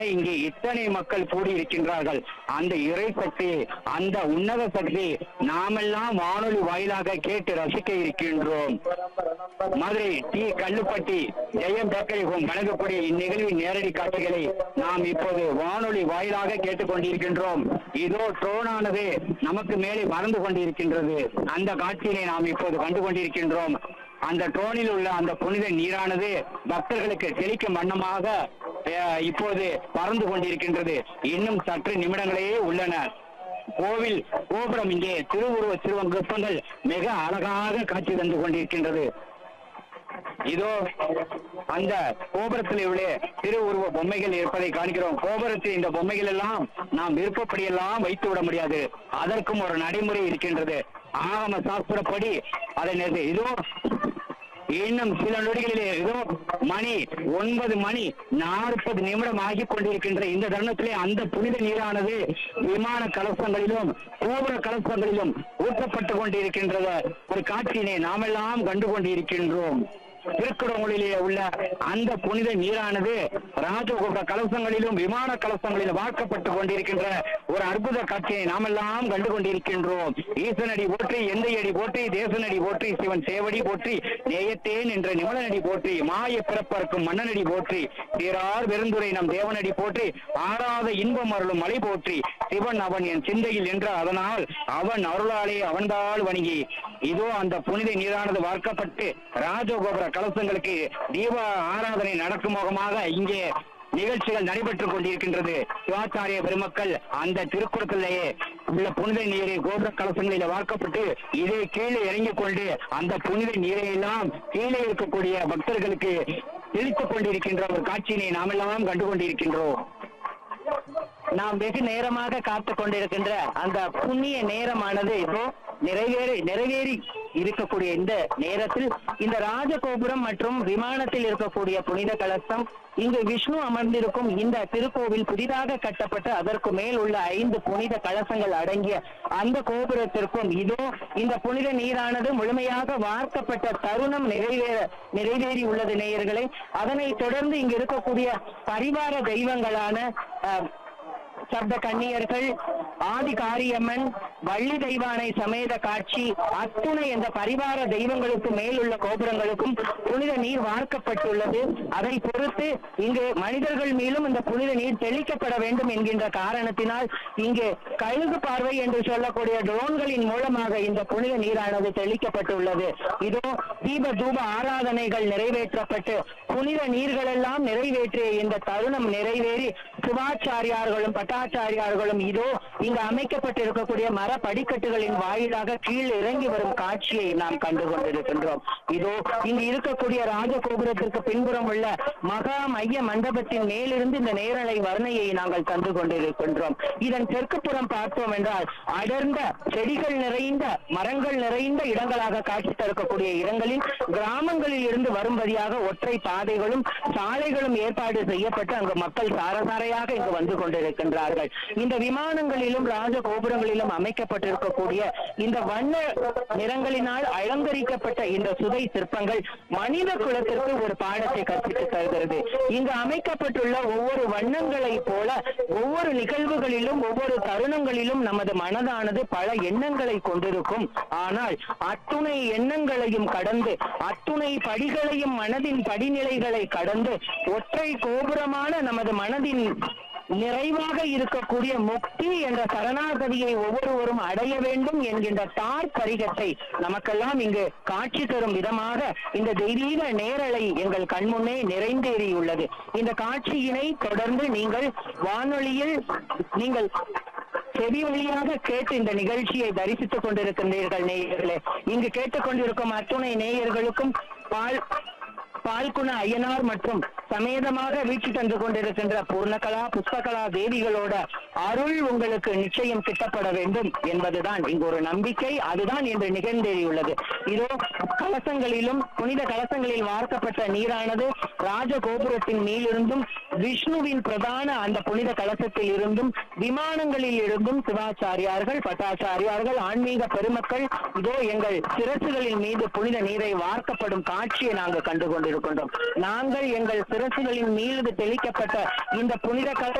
இங்கே இத்தனை மக்கள் கூடியிருக்கின்றார்கள் அந்த இறை சக்தி அந்த உன்னத சக்தி நாமெல்லாம் வானொலி வாயிலாக கேட்டு ரசிக்க இருக்கின்றோம் Madurai T Kallupatti Jayam bakery home வழங்கக்கூடிய இந்நிகழ்வின் நேரடி காட்சிகளை நாம் இப்போது வானொலி வாயிலாக கேட்டுக் கொண்டிருக்கின்றோம் இதோ ட்ரோனானது நமக்கு மேலே மறந்து கொண்டிருக்கின்றது அந்த காட்சியினை நாம் இப்போது கண்டு கொண்டிருக்கின்றோம் அந்த ட்ரோனில் உள்ள அந்த புனித நீரானது பக்தர்களுக்கு தெளிக்கும் வண்ணமாக அஹ், இப்போது பறந்து கொண்டிருக்கின்றது இன்னும் சற்று நிமிடங்களே உள்ளன கோவில் கோபுரம் இங்கே திருவுருவ சிறுவங்குப்பங்கள் மிக அழகாக காட்சி தந்து கொண்டிருக்கின்றது இதோ அந்த கோபுரத்தில் உள்ள திருவுருவ பொம்மைகள் இருப்பதை காண்கிறோம் கோபுரத்தில் இந்த பொம்மைகள் எல்லாம் நாம் விருப்பப்படியெல்லாம் வைத்து விட முடியாது அதற்கும் ஒரு நடைமுறை இருக்கின்றது ஆகம சாஸ்திரப்படி அதை நிறுத்தி இதோ இன்னும் சில நொடிகளிலே இதோ மணி ஒன்பது மணி நாற்பது நிமிடம் ஆகிக் கொண்டிருக்கின்ற இந்த தருணத்திலே அந்த புனித நீரானது விமான கலசங்களிலும் கோபுர கலசங்களிலும் ஊற்றப்பட்டு கொண்டிருக்கின்றது ஒரு காட்சியினை நாமெல்லாம் கண்டு கொண்டிருக்கின்றோம் திருக்குறளிலே உள்ள அந்த புனித நீரானது ராஜகோபுர கலசங்களிலும் விமான கலசங்களிலும் வார்க்கப்பட்டு கொண்டிருக்கின்ற ஒரு அற்புத காட்சியை நாமெல்லாம் கண்டு கொண்டிருக்கின்றோம் ஈசனடி போற்றி எந்தையடி போற்றி தேசனடி போற்றி சிவன் சேவடி போற்றி நேயத்தேன் என்ற நிமலனடி போற்றி மாய பிறப்பறுக்கும் மன்னனடி போற்றி சீரார் பெருந்துரை நம் தேவனடி போற்றி ஆறாத இன்பம் அருளும் மலை போற்றி சிவன் அவன் என் சிந்தையில் என்ற அதனால் அவன் அருளாலே அவன்தாள் வணங்கி இதோ அந்த புனித நீரானது வார்க்கப்பட்டு ராஜகோபுர கலசங்களுக்கு தீப ஆராதனை நடக்கும் முகமாக இங்கே நிகழ்ச்சிகள் நடைபெற்றுக் கொண்டிருக்கின்றது சிவாச்சாரிய பெருமக்கள் அந்த திருக்குறத்திலேயே உள்ள புனித நீரை கோபுர கலசங்களில் வார்க்கப்பட்டு இதை கீழே இறங்கிக் கொண்டு அந்த புனித நீரை எல்லாம் கீழே இருக்கக்கூடிய பக்தர்களுக்கு தெளித்துக் கொண்டிருக்கின்ற ஒரு காட்சியினை நாமெல்லாம் கண்டு கொண்டிருக்கின்றோம் நாம் வெகு நேரமாக காத்துக் கொண்டிருக்கின்ற அந்த புண்ணிய நேரமானது இப்போ நிறைவேறி நிறைவேறி இருக்கக்கூடிய இந்த நேரத்தில் இந்த ராஜகோபுரம் மற்றும் விமானத்தில் இருக்கக்கூடிய புனித கலசம் இங்கு விஷ்ணு அமர்ந்திருக்கும் இந்த திருக்கோவில் புதிதாக கட்டப்பட்டு அதற்கு மேல் உள்ள ஐந்து புனித கலசங்கள் அடங்கிய அந்த கோபுரத்திற்கும் இதோ இந்த புனித நீரானது முழுமையாக வார்க்கப்பட்ட தருணம் நிறைவேற நிறைவேறி உள்ளது நேயர்களே அதனைத் தொடர்ந்து இங்கு இருக்கக்கூடிய பரிவார தெய்வங்களான அஹ், சப்த கன்னியர்கள் ஆதி காரியம்மன் வள்ளி தெய்வானை சமேத காட்சி அத்துணை என்ற பரிவார தெய்வங்களுக்கு மேலுள்ள கோபுரங்களுக்கும் புனித நீர் வார்க்கப்பட்டுள்ளது அதை பொறுத்து இங்கு மனிதர்கள் மேலும் இந்த புனித நீர் தெளிக்கப்பட வேண்டும் என்கின்ற காரணத்தினால் இங்கு கழுகு பார்வை என்று சொல்லக்கூடிய ட்ரோன்களின் மூலமாக இந்த புனித நீரானது தெளிக்கப்பட்டுள்ளது இதோ தீப தூப ஆராதனைகள் நிறைவேற்றப்பட்டு புனித நீர்கள் எல்லாம் நிறைவேற்றிய இந்த தருணம் நிறைவேறி சிவாச்சாரியார்களும் பட்டாச்சாரியார்களும் இதோ இங்கு அமைக்கப்பட்டிருக்கக்கூடிய மர படிக்கட்டுகளின் வாயிலாக கீழ் இறங்கி வரும் காட்சியை நாம் கண்டு கொண்டிருக்கின்றோம் இதோ இங்கு இருக்கக்கூடிய ராஜகோபுரத்திற்கு பின்புறம் உள்ள மகா மைய மண்டபத்தின் மேலிருந்து இந்த நேரலை வர்ணையை நாங்கள் கண்டு கொண்டிருக்கின்றோம் இதன் தெற்கு புறம் பார்த்தோம் என்றால் அடர்ந்த செடிகள் நிறைந்த மரங்கள் நிறைந்த இடங்களாக காட்சி தரக்கூடிய இடங்களில் கிராமங்களில் இருந்து வரும்படியாக ஒற்றை பாதைகளும் சாலைகளும் ஏற்பாடு செய்யப்பட்டு அங்கு மக்கள் சாரசாரையாக இங்கு வந்து கொண்டிருக்கின்றார்கள் இந்த விமானங்களிலும் ராஜ கோபுரங்களிலும் அமைக்கப்பட்டிருக்கக்கூடிய இந்த வண்ண நிறங்களினால் அலங்கரிக்கப்பட்ட இந்த சுதை சிற்பங்கள் மனித குலத்திற்கு ஒரு பாடத்தை கற்பித்து தருகிறது இங்கு அமைக்கப்பட்டுள்ள ஒவ்வொரு வண்ணங்களை போல ஒவ்வொரு நிகழ்வுகளிலும் ஒவ்வொரு தருணங்களிலும் நமது மனதானது பல எண்ணங்களை கொண்டிருக்கும் ஆனால் அத்துணை எண்ணங்களையும் கடந்து அத்துணை படிகளையும் மனதின் படிநிலைகளை கடந்து ஒற்றை கோபுரமான நமது மனதின் நிறைவாக இருக்கக்கூடிய முக்தி என்ற சரணாகதியை ஒவ்வொருவரும் அடைய வேண்டும் என்கின்ற தார் பரிகத்தை நமக்கெல்லாம் இங்கு காட்சி தரும் விதமாக இந்த தெய்வீக நேரலை எங்கள் கண்முன்னே நிறைந்தேறியுள்ளது இந்த காட்சியினை தொடர்ந்து நீங்கள் வானொலியில் நீங்கள் செவி வழியாக கேட்டு இந்த நிகழ்ச்சியை தரிசித்துக் கொண்டிருக்கின்றீர்கள் நேயர்களே இங்கு கேட்டுக்கொண்டிருக்கும் அத்துணை நேயர்களுக்கும் பால் பால்குண ஐயனார் மற்றும் சமேதமாக வீழ்ச்சி தந்து கொண்டிருக்கின்ற பூர்ணகலா புஷ்பகலா தேவிகளோட அருள் உங்களுக்கு நிச்சயம் கிட்டப்பட வேண்டும் என்பதுதான் இங்கு ஒரு நம்பிக்கை அதுதான் இன்று நிகழ்ந்தேறியுள்ளது இதோ கலசங்களிலும் புனித கலசங்களில் வார்க்கப்பட்ட நீரானது ராஜ கோபுரத்தின் மேலிருந்தும் விஷ்ணுவின் பிரதான அந்த புனித கலசத்தில் இருந்தும் விமானங்களில் இருந்தும் சிவாச்சாரியார்கள் பட்டாச்சாரியார்கள் ஆன்மீக பெருமக்கள் இதோ எங்கள் சிரசுகளின் மீது புனித நீரை வார்க்கப்படும் காட்சியை நாங்கள் கண்டு கொண்டிருக்கின்றோம் நாங்கள் எங்கள் சிரசு முரசுகளின் மீது தெளிக்கப்பட்ட இந்த புனித கல்